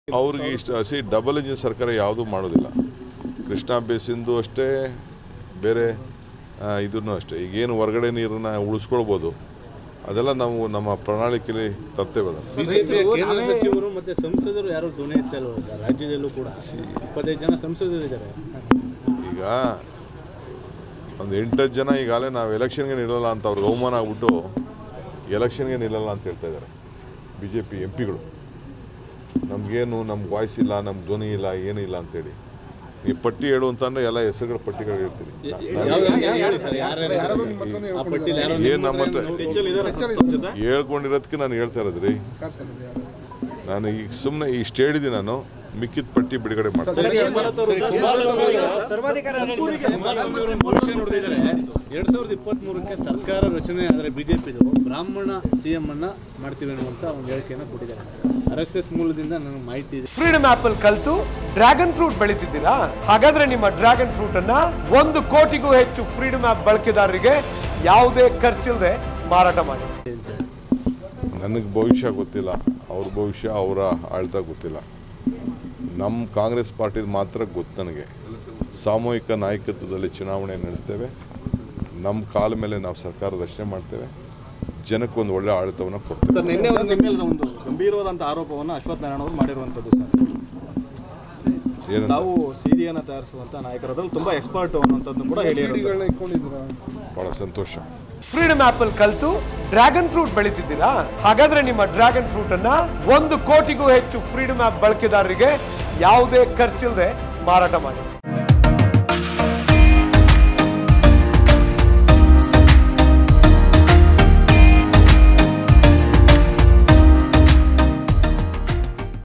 ಅವ್ರಿಗೆ ಇಷ್ಟ C double engine ಸರ್ಕಾರ ಯಾವುದೂ ಮಾಡೋದಿಲ್ಲ ಕೃಷ್ಣಾ ಬೇಸಿಂದು ಅಷ್ಟೇ ಬೇರೆ ಆ, ಇದನ್ನು ಅಷ್ಟೇ ಈಗೇನು ಹೊರಗಡೆ ನೀರನ್ನ ಉಳಿಸ್ಕೊಳ್ಬೋದು ಅದೆಲ್ಲ ನಾವು ನಮ್ಮ ಪ್ರಣಾಳಿಕೆಯಲ್ಲಿ ತರ್ತೇವೆ ಅದನ್ನು ಬಿಜೆಪಿಯ ಕೇಂದ್ರ ಸಚಿವರು ಮತ್ತೆ ಸಂಸದರು ಯಾರು ಧ್ವನಿ ಎತ್ತಾ ಇಲ್ವಲ್ಲ ಸರ್ ರಾಜ್ಯದಲ್ಲೂ ಕೂಡ ಇಪ್ಪತ್ತೈದು ಜನ ಸಂಸದರು ಇದ್ದಾರೆ ಈಗ ಒಂದು ಎಂಟತ್ತು ಜನ ಈಗಾಗಲೇ ನಾವು ಎಲೆಕ್ಷನ್ಗೆ ನಿಲ್ಲಲ್ಲ ಅಂತ ಅವ್ರಿಗೆ ಅವಮಾನ ಆಗ್ಬಿಟ್ಟು ಎಲೆಕ್ಷನ್ಗೆ ನಿಲ್ಲಲ್ಲ ಅಂತ ಹೇಳ್ತಾ ಇದ್ದಾರೆ ಬಿ ಜೆ ಪಿ ಎಂ ಪಿಗಳು ನಮಗೇನು ನಮ್ಗೆ ವಾಯ್ಸ್ ಇಲ್ಲ ನಮ್ಮ ಧ್ವನಿ ಇಲ್ಲ ಏನೂ ಇಲ್ಲ ಅಂತೇಳಿ ಈ ಪಟ್ಟಿ ಹೇಳು ಅಂತಂದ್ರೆ ಎಲ್ಲ ಹೆಸರುಗಳ ಪಟ್ಟಿಗಳು ಹೇಳ್ತೀನಿ ಹೇಳಿ ಸರ್ ಯಾರ್ಯಾರು ಆ ಪಟ್ಟಿಲಿ ಯಾರು ಏನು ನಮ್ಮ ಹತ್ರ ಹೇಳ್ಕೊಂಡಿರೋದಕ್ಕೆ ನಾನು ಹೇಳ್ತಾ ಇರೋದ್ರಿ ನಾನು ಈಗ ಸುಮ್ಮನೆ ಇಷ್ಟು ಹೇಳಿದ್ದೀನಿ ನಾನು ಮಿಕ್ಕಿದ ಪಟ್ಟಿ ಬಿಡುಗಡೆ ಮಾಡ್ತೀನಿ ಭವಿಷ್ಯ ನೋಡಿದರೆ ಎರಡ್ ಸಾವಿರದ ಇಪ್ಪತ್ತ್ ಮೂರಕ್ಕೆ ಸರ್ಕಾರ ರಚನೆ ಆದರೆ ಬಿಜೆಪಿದು ಬ್ರಾಹ್ಮಣ ಸಿಎಂ ಅನ್ನ ಮಾಡ್ತೀವಿ ಅನ್ನುವಂತ ಒಂದು ಹೇಳಿಕೆಯನ್ನು ಕೊಟ್ಟಿದ್ದಾರೆ ಆರ್ ಎಸ್ ಎಸ್ ಮೂಲದಿಂದ ನನಗೆ ಮಾಹಿತಿ ಇದೆ ಫ್ರೀಡಮ್ ಆಪ್ ಅಲ್ಲಿ ಕಲ್ತು ಡ್ರ್ಯಾಗನ್ ಫ್ರೂಟ್ ಬೆಳೀತಿದ್ದೀರಾ ಹಾಗಾದ್ರೆ ನಿಮ್ಮ ಡ್ರ್ಯಾಗನ್ ಫ್ರೂಟ್ ಅನ್ನ ಒಂದು ಕೋಟಿಗೂ ಹೆಚ್ಚು ಫ್ರೀಡಮ್ ಆಪ್ ಬಳಕೆದಾರರಿಗೆ ಯಾವುದೇ ಖರ್ಚಿಲ್ಲದೆ ಮಾರಾಟ ಮಾಡಿ ನನಗೆ ಭವಿಷ್ಯ ಗೊತ್ತಿಲ್ಲ ಅವ್ರ ಭವಿಷ್ಯ ಅವರ ಆಳ್ತ ಗೊತ್ತಿಲ್ಲ ನಮ್ಮ ಕಾಂಗ್ರೆಸ್ ಪಾರ್ಟಿದು ಮಾತ್ರ ಗೊತ್ತು ನನಗೆ ಸಾಮೂಹಿಕ ನಾಯಕತ್ವದಲ್ಲಿ ಚುನಾವಣೆ ನಡೆಸ್ತೇವೆ ನಮ್ಮ ಕಾಲ ಮೇಲೆ ನಾವು ಸರ್ಕಾರ ರಚನೆ ಮಾಡ್ತೇವೆ ಜನಕ್ಕೆ ಒಂದು ಒಳ್ಳೆ ಆಡಳಿತವನ್ನು ಕೊಡ್ತೇವೆ ಸರ್ ನಿನ್ನೆ ಒಂದು ನಿಮ್ಮ ಮೇಲೆ ಒಂದು ಗಂಭೀರವಾದಂಥ ಆರೋಪವನ್ನು ಅಶ್ವಥ್ ನಾರಾಯಣ ಅವರು ಮಾಡಿರುವಂಥದ್ದು ಸರ್ ಏನಂತ ತಾವು ಸಿಡಿಯನ್ನು ತಯಾರಿಸುವಂಥ ನಾಯಕರು ಅದ್ರಲ್ಲಿ ತುಂಬಾ ಎಕ್ಸ್ಪರ್ಟ್ ಅನ್ನುವಂಥದ್ದು ಕೂಡ ಹೇಳಿರೋದು ಭಾಳ ಸಂತೋಷ ಫ್ರೀಡಮ್ ಆಪ್ ಅಲ್ಲಿ ಕಲ್ತು ಡ್ರ್ಯಾಗನ್ ಫ್ರೂಟ್ ಬೆಳೀತಿದ್ದೀರಾ ಹಾಗಾದ್ರೆ ನಿಮ್ಮ ಡ್ರ್ಯಾಗನ್ ಫ್ರೂಟ್ ಅನ್ನ ಒಂದು ಕೋಟಿಗೂ ಹೆಚ್ಚು ಫ್ರೀಡಮ್ ಆಪ್ ಬಳಕೆದಾರರಿಗೆ ಯಾವುದೇ ಖರ್ಚಿಲ್ಲದೆ ಮಾರಾಟ ಮಾಡಿ